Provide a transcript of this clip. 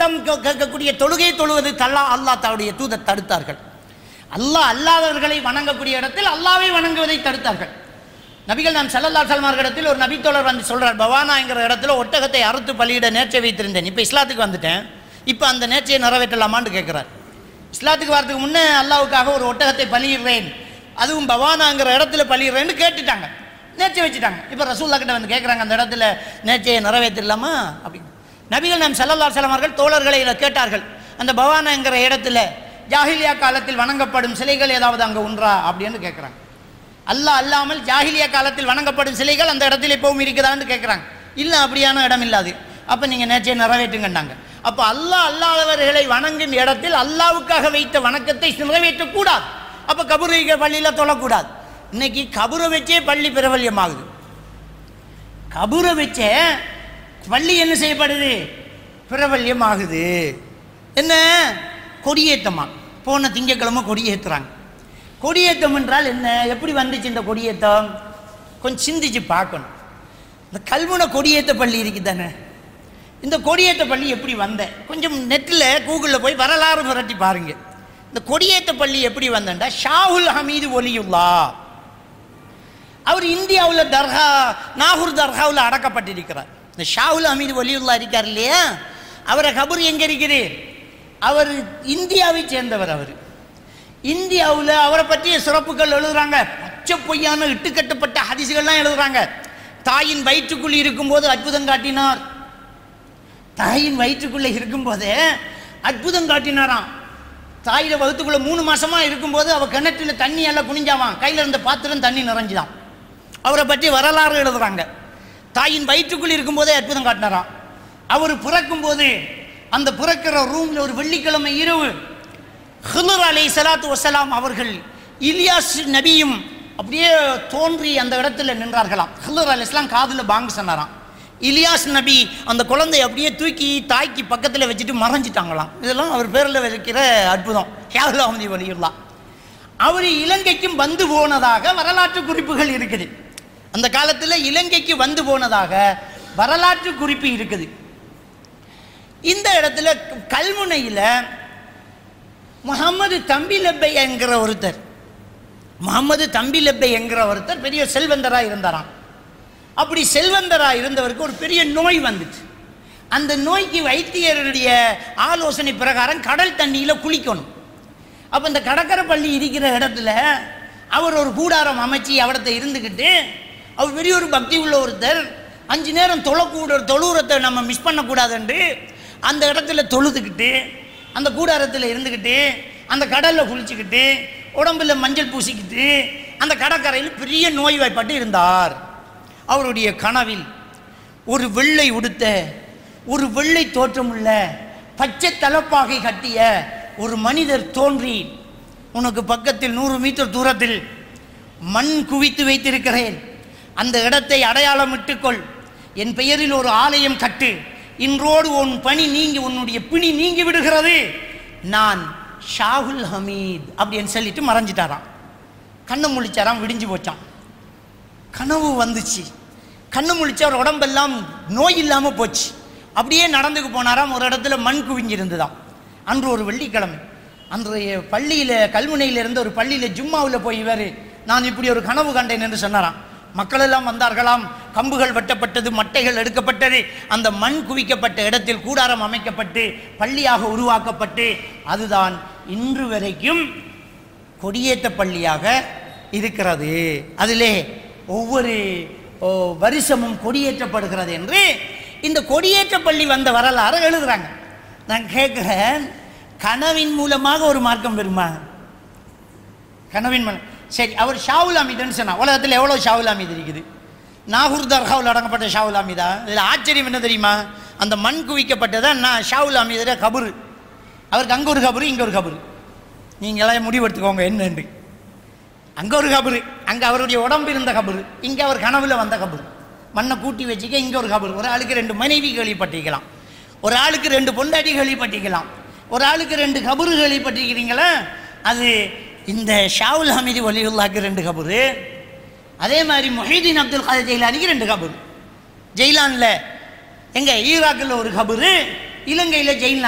சத்தம் கே- கேட்கக்கூடிய தொழுகை தொழுவது தல்லா அல்லாஹ் தன்னுடைய தூதர் தடுத்தார்கள் அல்லாஹ் அல்லாதவர்களை வணங்கக்கூடிய இடத்தில் அல்லாவை வணங்குவதை தடுத்தார்கள் நபிகள் நான் சல்லல்லா சல்மார்களிடத்தில் ஒரு நபித்தோழர் வந்து சொல்றார் பவானாங்கிற இடத்துல ஒட்டகத்தை அறுத்து பலியிட நேர்ச்சை வைத்திருந்தேன் இப்போ இஸ்லாத்துக்கு வந்துட்டேன் இப்போ அந்த நேர்ச்சையை நிறைவேற்றலாமான்னு கேட்குறார் இஸ்லாத்துக்கு வரதுக்கு முன்னே அல்லாவுக்காக ஒரு ஒட்டகத்தை பலியிடுறேன் அதுவும் பவானாங்கிற இடத்துல பலியிடுறேன்னு கேட்டுட்டாங்க நேர்ச்சை வச்சுட்டாங்க இப்போ ரசூல்லா கிட்ட வந்து கேட்குறாங்க அந்த இடத்துல நேர்ச்சையை நிறைவேற்றிடலாமா அப்படின்னு நபிகள் நாம் சல்லல்லா சலமார்கள் தோழர்களை இதை கேட்டார்கள் அந்த பவானாங்கிற இடத்துல ஜாஹிலியா காலத்தில் வணங்கப்படும் சிலைகள் ஏதாவது அங்கே உண்டா அப்படின்னு கேட்குறாங்க அல்லாஹ் அல்லாமல் ஜாஹிலியா காலத்தில் வணங்கப்படும் சிலைகள் அந்த இடத்துல இப்பவும் இருக்குதான்னு கேட்குறாங்க இல்லை அப்படியான இடம் இல்லாது அப்போ நீங்கள் நேற்றைய நிறைவேற்றுங்கன்னாங்க அப்போ அல்லாஹ் அல்லாதவர்களை வணங்கும் இடத்தில் அல்லாவுக்காக வைத்த வணக்கத்தை நிறைவேற்றக்கூடாது அப்போ கபூர் பள்ளியில் தொழக்கூடாது இன்னைக்கு கபூரை வச்சே பள்ளி பிரபல்யமாகுது கபூரை வச்சே பள்ளி என்ன செய்யப்படுது பிரபல்யமாகுது என்ன கொடியேற்றமா போன திங்கக்கிழமை கொடியேற்றுறாங்க கொடியேற்றம் என்றால் என்ன எப்படி வந்துச்சு இந்த கொடியேற்றம் கொஞ்சம் சிந்திச்சு பார்க்கணும் இந்த கல்முனை கொடியேற்ற பள்ளி இருக்குது தானே இந்த கொடியேற்ற பள்ளி எப்படி வந்தேன் கொஞ்சம் நெட்டில் கூகுளில் போய் வரலாறு புரட்டி பாருங்க இந்த கொடியேற்ற பள்ளி எப்படி வந்தேன்டா ஷாஹுல் ஹமீது ஒலியுல்லா அவர் இந்தியாவில் தர்கா நாகூர் தர்காவில் அடக்கப்பட்டிருக்கிறார் இந்த ஷாஹுல் ஹமீது ஒலியுல்லா இருக்கார் இல்லையா அவரை கபூர் எங்கே இருக்குது அவர் இந்தியாவை சேர்ந்தவர் அவர் இந்தியாவில் அவரை பற்றிய சிறப்புகள் எழுதுறாங்க பச்சை பொய்யான இட்டுக்கட்டப்பட்ட ஹதிசுகள்லாம் எழுதுறாங்க தாயின் வயிற்றுக்குள் இருக்கும்போது அற்புதம் காட்டினார் தாயின் வயிற்றுக்குள்ளே இருக்கும்போதே அற்புதம் காட்டினாராம் தாயில வகுத்துக்குள்ள மூணு மாசமா இருக்கும்போது அவ கிணற்றுல தண்ணி எல்லாம் குனிஞ்சாவான் கையில இருந்த பாத்திரம் தண்ணி நிறைஞ்சுதான் அவரை பற்றி வரலாறு எழுதுறாங்க தாயின் வயிற்றுக்குள் இருக்கும்போதே அற்புதம் காட்டினாராம் அவர் பிறக்கும்போது அந்த பிறக்கிற ரூம்ல ஒரு வெள்ளிக்கிழமை இரவு ஹிலர் அலை சலாத்து வசலாம் அவர்கள் இலியாஸ் நபியும் அப்படியே தோன்றி அந்த இடத்துல நின்றார்களாம் ஹிலர் அலி இஸ்லாம் காதில் பாங்கு சொன்னாராம் இலியாஸ் நபி அந்த குழந்தைய அப்படியே தூக்கி தாய்க்கு பக்கத்தில் வச்சுட்டு மறைஞ்சிட்டாங்களாம் இதெல்லாம் அவர் பேரில் வைக்கிற அற்புதம் ஹியாவுல் அஹமதி வலியுல்லா அவர் இலங்கைக்கும் வந்து போனதாக வரலாற்று குறிப்புகள் இருக்குது அந்த காலத்தில் இலங்கைக்கு வந்து போனதாக வரலாற்று குறிப்பு இருக்குது இந்த இடத்துல கல்முனையில் முகமது தம்பி லப்பை என்கிற ஒருத்தர் முகமது தம்பி லப்பை என்கிற ஒருத்தர் பெரிய செல்வந்தராக இருந்தாராம் அப்படி செல்வந்தராக இருந்தவருக்கு ஒரு பெரிய நோய் வந்துச்சு அந்த நோய்க்கு வைத்தியருடைய ஆலோசனை பிரகாரம் கடல் தண்ணியில் குளிக்கணும் அப்போ இந்த கடற்கரை பள்ளி இருக்கிற இடத்துல அவர் ஒரு கூடாரம் அமைச்சு அவடத்தை இருந்துக்கிட்டு அவர் பெரிய ஒரு பக்தி உள்ள ஒருத்தர் அஞ்சு நேரம் தொழக்கூட தொழுவுரத்தை நம்ம மிஸ் பண்ணக்கூடாதுன்று அந்த இடத்துல தொழுதுக்கிட்டு அந்த கூடாரத்தில் இருந்துக்கிட்டு அந்த கடலில் குளிச்சுக்கிட்டு உடம்புல மஞ்சள் பூசிக்கிட்டு அந்த கடற்கரையில் பெரிய நோய்வாய்ப்பட்டு இருந்தார் அவருடைய கனவில் ஒரு வெள்ளை உடுத்த ஒரு வெள்ளை தோற்றமுள்ள பச்சை தலப்பாகை கட்டிய ஒரு மனிதர் தோன்றி உனக்கு பக்கத்தில் நூறு மீட்டர் தூரத்தில் மண் குவித்து வைத்திருக்கிறேன் அந்த இடத்தை அடையாளமிட்டுக்கொள் என் பெயரில் ஒரு ஆலயம் கட்டு இன்றோடு உன் பணி நீங்கி உன்னுடைய பிணி நீங்கி விடுகிறது நான் ஷாகுல் ஹமீத் அப்படின்னு சொல்லிட்டு மறைஞ்சிட்டாராம் கண்ணை முழிச்சாராம் விடிஞ்சு போச்சான் கனவு வந்துச்சு கண்ணு முழிச்சு அவர் உடம்பெல்லாம் நோய் இல்லாமல் போச்சு அப்படியே நடந்துக்கு போனாராம் ஒரு இடத்துல மண் குவிஞ்சிருந்துதாம் அன்று ஒரு வெள்ளிக்கிழமை அன்றைய பள்ளியில் கல்முனையில் இருந்த ஒரு பள்ளியில் ஜும்மாவில் போய் இவர் நான் இப்படி ஒரு கனவு கண்டேன் என்று சொன்னாராம் மக்கள் எல்லாம் வந்தார்களாம் கம்புகள் வெட்டப்பட்டது மட்டைகள் எடுக்கப்பட்டது அந்த மண் குவிக்கப்பட்ட இடத்தில் கூடாரம் அமைக்கப்பட்டு பள்ளியாக உருவாக்கப்பட்டு அதுதான் இன்று வரைக்கும் கொடியேற்ற பள்ளியாக இருக்கிறது அதிலே ஒவ்வொரு ஓ, வருஷமும் கொடியேற்றப்படுகிறது என்று இந்த கொடியேற்ற பள்ளி வந்த வரலாறு எழுதுறாங்க நான் கேட்குறேன் கனவின் மூலமாக ஒரு மார்க்கம் பெறுமா கனவின் மூலம் சரி அவர் ஷாவுல் அமீதுன்னு சொன்னா உலகத்தில் எவ்வளோ ஷாவுல் அமீது இருக்குது நாகூர் தர்காவில் அடங்கப்பட்ட ஷாவுல் அமீதா இதில் ஆச்சரியம் என்ன தெரியுமா அந்த மண் குவிக்கப்பட்டதான் நான் ஷாவுல் அமீதுற கபரு அவருக்கு அங்கே ஒரு கபரு இங்கே ஒரு கபரு நீங்கள் எல்லாம் முடிவெடுத்துக்கோங்க என்னன்னு அங்கே ஒரு கபரு அங்கே அவருடைய உடம்பு இருந்த கபரு இங்கே அவர் கனவுல வந்த கபரு மண்ணை கூட்டி வச்சுக்க இங்கே ஒரு கபரு ஒரு ஆளுக்கு ரெண்டு மனைவி கேள்விப்பட்டிருக்கலாம் ஒரு ஆளுக்கு ரெண்டு பொண்டாட்டி கேள்விப்பட்டிருக்கலாம் ஒரு ஆளுக்கு ரெண்டு கபரு கேள்விப்பட்டிருக்கிறீங்களா அது இந்த ஷாவுல் ஹமீது வலியுல்லாக்கு ரெண்டு கபரு அதே மாதிரி மொஹீதீன் அப்துல் காதர் ஜெயிலானிக்கு ரெண்டு கபரு ஜெயிலானில் எங்க ஈராக்கில் ஒரு கபரு இலங்கையில் ஜெயில்